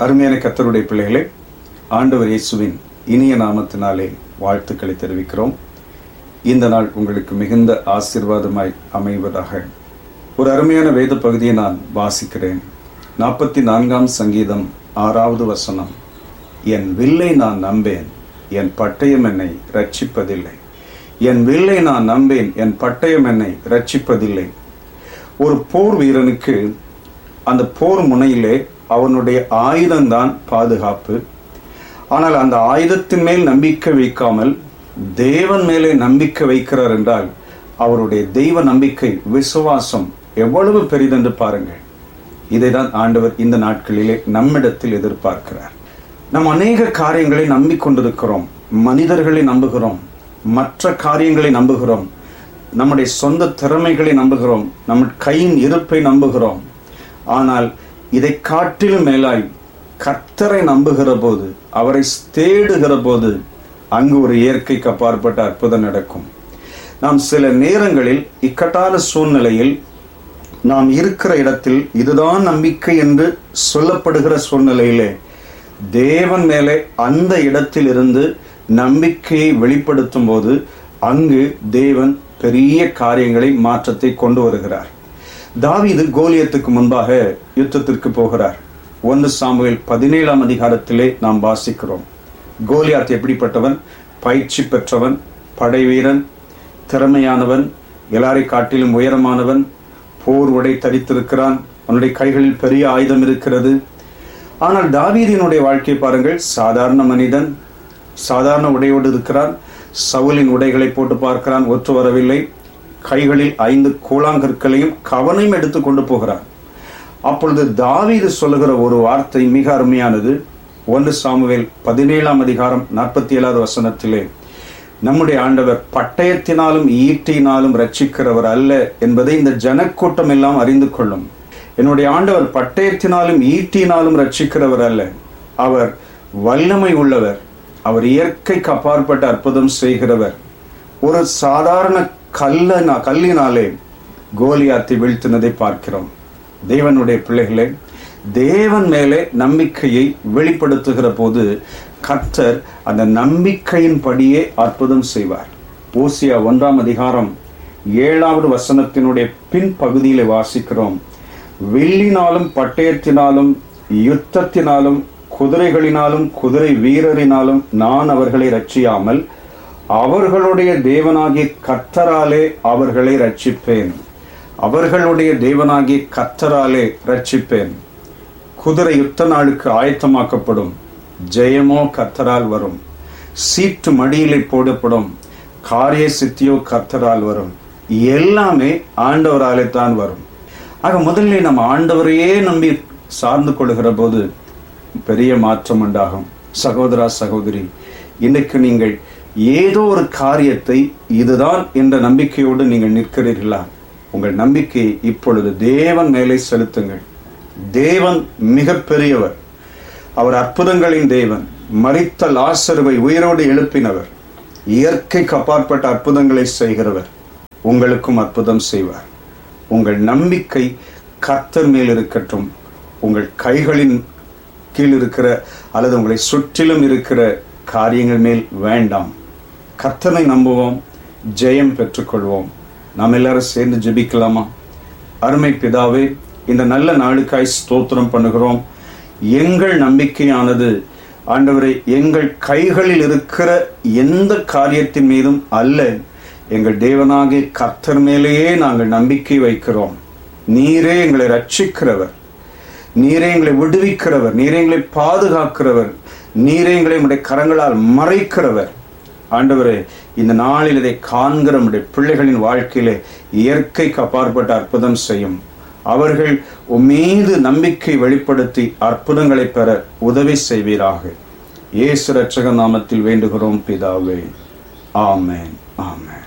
அருமையான கத்தருடைய பிள்ளைகளே ஆண்டவர் இயேசுவின் இனிய நாமத்தினாலே வாழ்த்துக்களை தெரிவிக்கிறோம் இந்த நாள் உங்களுக்கு மிகுந்த ஆசீர்வாதமாய் அமைவதாக ஒரு அருமையான வேத பகுதியை நான் வாசிக்கிறேன் நாற்பத்தி நான்காம் சங்கீதம் ஆறாவது வசனம் என் வில்லை நான் நம்பேன் என் பட்டயம் என்னை ரட்சிப்பதில்லை என் வில்லை நான் நம்பேன் என் பட்டயம் என்னை ரட்சிப்பதில்லை ஒரு போர் வீரனுக்கு அந்த போர் முனையிலே அவனுடைய ஆயுதம்தான் பாதுகாப்பு ஆனால் அந்த ஆயுதத்தின் மேல் நம்பிக்கை வைக்காமல் தேவன் மேலே நம்பிக்கை வைக்கிறார் என்றால் அவருடைய தெய்வ நம்பிக்கை விசுவாசம் எவ்வளவு பெரிதென்று பாருங்கள் இதைதான் ஆண்டவர் இந்த நாட்களிலே நம்மிடத்தில் எதிர்பார்க்கிறார் நாம் அநேக காரியங்களை நம்பிக்கொண்டிருக்கிறோம் மனிதர்களை நம்புகிறோம் மற்ற காரியங்களை நம்புகிறோம் நம்முடைய சொந்த திறமைகளை நம்புகிறோம் நம் கையின் இருப்பை நம்புகிறோம் ஆனால் இதை காட்டிலும் மேலாய் கர்த்தரை நம்புகிற போது அவரை தேடுகிற போது அங்கு ஒரு இயற்கைக்கு அப்பாற்பட்ட அற்புதம் நடக்கும் நாம் சில நேரங்களில் இக்கட்டான சூழ்நிலையில் நாம் இருக்கிற இடத்தில் இதுதான் நம்பிக்கை என்று சொல்லப்படுகிற சூழ்நிலையிலே தேவன் மேலே அந்த இடத்தில் இருந்து நம்பிக்கையை வெளிப்படுத்தும் போது அங்கு தேவன் பெரிய காரியங்களை மாற்றத்தை கொண்டு வருகிறார் தாவீது கோலியத்துக்கு முன்பாக யுத்தத்திற்கு போகிறார் ஒன்று சாமுவேல் பதினேழாம் அதிகாரத்திலே நாம் வாசிக்கிறோம் கோலியாத் எப்படிப்பட்டவன் பயிற்சி பெற்றவன் படை வீரன் திறமையானவன் எல்லாரை காட்டிலும் உயரமானவன் போர் உடை தரித்திருக்கிறான் அவனுடைய கைகளில் பெரிய ஆயுதம் இருக்கிறது ஆனால் தாவீதினுடைய வாழ்க்கை பாருங்கள் சாதாரண மனிதன் சாதாரண உடையோடு இருக்கிறான் சவுலின் உடைகளை போட்டு பார்க்கிறான் ஒற்று வரவில்லை கைகளில் ஐந்து கூழாங்கற்களையும் கவனையும் எடுத்து கொண்டு போகிறான் அப்பொழுது தாவீது சொல்லுகிற ஒரு வார்த்தை மிக அருமையானது ஒன்று சாமுவேல் பதினேழாம் அதிகாரம் நாற்பத்தி ஏழாவது வசனத்திலே நம்முடைய ஆண்டவர் பட்டயத்தினாலும் ஈட்டினாலும் ரட்சிக்கிறவர் அல்ல என்பதை இந்த ஜனக்கூட்டம் எல்லாம் அறிந்து கொள்ளும் என்னுடைய ஆண்டவர் பட்டயத்தினாலும் ஈட்டினாலும் ரட்சிக்கிறவர் அல்ல அவர் வல்லமை உள்ளவர் அவர் இயற்கைக்கு அப்பாற்பட்ட அற்புதம் செய்கிறவர் ஒரு சாதாரண கல்ல கல்லினாலே கோலியாத்தை வீழ்த்தினதை பார்க்கிறோம் தேவனுடைய பிள்ளைகளே தேவன் மேலே நம்பிக்கையை வெளிப்படுத்துகிற போது கர்த்தர் அந்த நம்பிக்கையின் படியே அற்புதம் செய்வார் ஓசியா ஒன்றாம் அதிகாரம் ஏழாவது வசனத்தினுடைய பின் பகுதியில வாசிக்கிறோம் வில்லினாலும் பட்டயத்தினாலும் யுத்தத்தினாலும் குதிரைகளினாலும் குதிரை வீரரினாலும் நான் அவர்களை ரட்சியாமல் அவர்களுடைய தேவனாகிய கர்த்தராலே அவர்களை ரட்சிப்பேன் அவர்களுடைய தேவனாகிய கர்த்தராலே ரட்சிப்பேன் குதிரை யுத்த நாளுக்கு ஆயத்தமாக்கப்படும் ஜெயமோ கர்த்தரால் வரும் சீட்டு மடியிலே போடப்படும் காரிய சித்தியோ கர்த்தரால் வரும் எல்லாமே ஆண்டவராலே தான் வரும் ஆக முதல்ல நம்ம ஆண்டவரையே நம்பி சார்ந்து கொள்கிற போது பெரிய மாற்றம் உண்டாகும் சகோதரா சகோதரி இன்னைக்கு நீங்கள் ஏதோ ஒரு காரியத்தை இதுதான் என்ற நம்பிக்கையோடு நீங்கள் நிற்கிறீர்களா உங்கள் நம்பிக்கையை இப்பொழுது தேவன் மேலே செலுத்துங்கள் தேவன் மிக பெரியவர் அவர் அற்புதங்களின் தேவன் மறித்த லாசருவை உயிரோடு எழுப்பினவர் இயற்கைக்கு அப்பாற்பட்ட அற்புதங்களை செய்கிறவர் உங்களுக்கும் அற்புதம் செய்வார் உங்கள் நம்பிக்கை கர்த்தர் மேல் இருக்கட்டும் உங்கள் கைகளின் கீழ் இருக்கிற அல்லது உங்களை சுற்றிலும் இருக்கிற காரியங்கள் மேல் வேண்டாம் கர்த்தனை நம்புவோம் ஜெயம் பெற்றுக்கொள்வோம் நாம் எல்லாரும் சேர்ந்து ஜெபிக்கலாமா அருமை பிதாவே இந்த நல்ல நாளுக்காய் ஸ்தோத்திரம் பண்ணுகிறோம் எங்கள் நம்பிக்கையானது ஆண்டவரை எங்கள் கைகளில் இருக்கிற எந்த காரியத்தின் மீதும் அல்ல எங்கள் தேவனாகிய கர்த்தர் மேலேயே நாங்கள் நம்பிக்கை வைக்கிறோம் நீரே எங்களை ரட்சிக்கிறவர் நீரே எங்களை விடுவிக்கிறவர் நீரே எங்களை பாதுகாக்கிறவர் நீரே எங்களை உடைய கரங்களால் மறைக்கிறவர் ஆண்டவரே இந்த நாளில் இதை காண்கிற நம்முடைய பிள்ளைகளின் வாழ்க்கையிலே இயற்கைக்கு அப்பாற்பட்ட அற்புதம் செய்யும் அவர்கள் மீது நம்பிக்கை வெளிப்படுத்தி அற்புதங்களை பெற உதவி செய்வீராக இயேசு ரட்சக நாமத்தில் வேண்டுகிறோம் பிதாவே ஆமேன் ஆமேன்